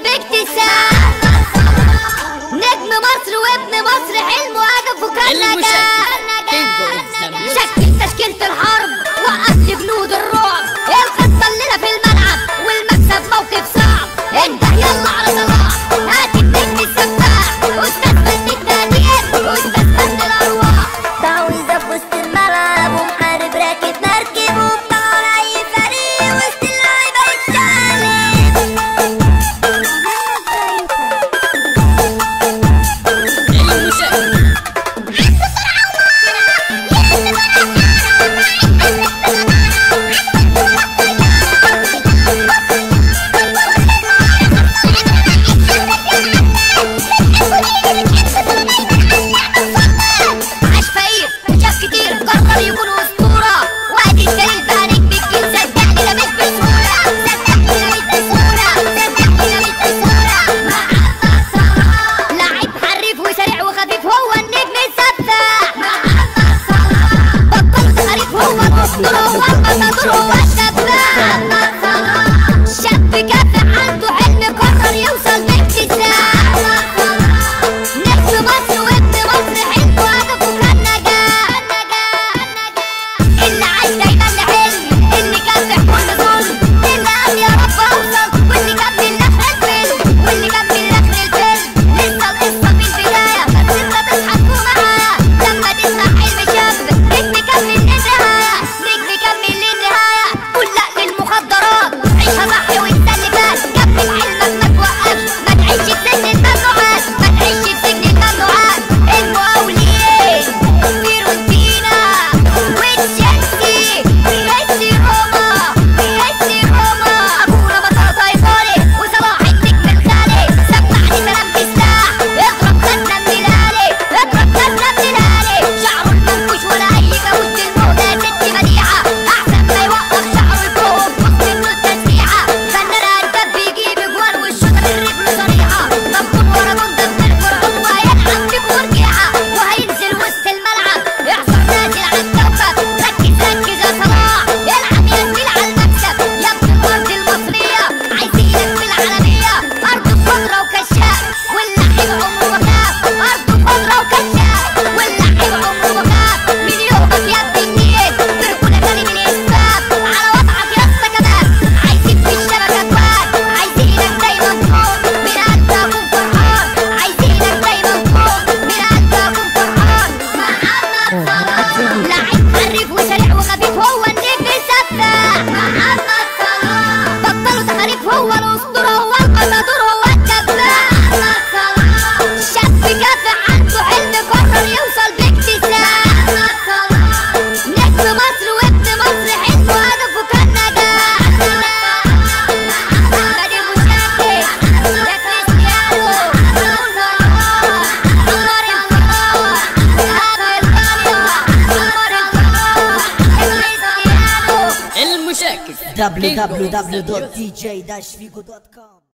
باكتساب نجم مصر وابن مصر حلمه هدفه كان نجاح شكل تشكيلة الحرب وقف لي جنود الرعب الخطة الليلة في الملعب والمكسب موقف صعب انت يلا على صلاح هات النجم السفاح استاذ فن التهديد واستاذ فن الارواح تعويذة في وسط الملعب ومحارب راكب مركب وبطار أي فريق وسط اللعيبة يتشقلب عاش فقير شاف كتير قرر يكون اسطوره وادي الدليل بقى نجم الجيل صدقني ده مش بسهوله صدقني ده مش بسهوله صدقني ده مش بسهوله محمد صلاح لعيب حريف وسريع وخفيف هو النجم السفاح محمد صلاح بطل حريف هو الاسطوره هو المساطور هو السفاح محمد صلاح شاب كافح عنده حلم قرر يوصل باكتساح نجم مصر وابن مصر حلمه هدفه كان نجاح اللي عاش دايما لحلم اللي كافح كل ظلم اللي قال يا رب اوصل واللي كمل لاخر الفيلم واللي كمل لاخر الفيلم لسه القصه في البدايه بس انت تضحكوا معايا لما تسمع حلم شاب نجم كمل للنهايه نجم كمل للنهايه قول لا للمخدرات عيشها صح وانت اللي فات كمل حلمك ما توقفش ما تعيش في سجن الممنوعات ما تعيش في سجن الممنوعات المقاولين فيرونتينا وتشيلسي ميسي روما ميسي روما ابونا بطاطا ايطالي وصلاح النجم الخالي سمعني سلام بسلاح اضرب خدنا من الالي اضرب خدنا من الالي شعره المنكوش ولا اي جوز الموضة ست مديحة احسن ما يوقف شعره لفوق وسط منه التسريحة فنان هداف بيجيب اجوان والشوطة من رجله صريحة مبطون ورا جندة من الفرعون وهيلعب بيك ورجيحة وهينزل وسط الملعب يعصر نازل على الكوكب ركز ركز يا صلاح العب يا زميل على المكسب يا ابن الارض المصرية عايزينك في العالمية ارض خضرا وكشاف واللعيب عمره ما خاف ارض خضرا وكشاف واللعيب عمره ما خاف من يومك يا ابن النيل تركونا تاني من اسفاف على وضعك يا اسطى كمان عايزين في الشبكة اكوان عايزينك دايما تكون من قلبك اكون فرحان عايزينك دايما تكون من قلبك اكون فرحان محمد صلاح لعيب حريف وسريع وخفيف هو النجم السفاح محمد صلاح بطلوا تخاريف هو الاسطوره هو المساطور هو الدباح محمد صلاح شاب كافح عنده حلم قرر يوصل باكتساح محمد صلاح نجم مصر وابن مصر حلمه هدفه كان نجاح محمد المشاكل يا كريستيانو عمر عمر الفراح هذا الغالي عمر الفراح كريستيانو المشاكس www.dj-figo.com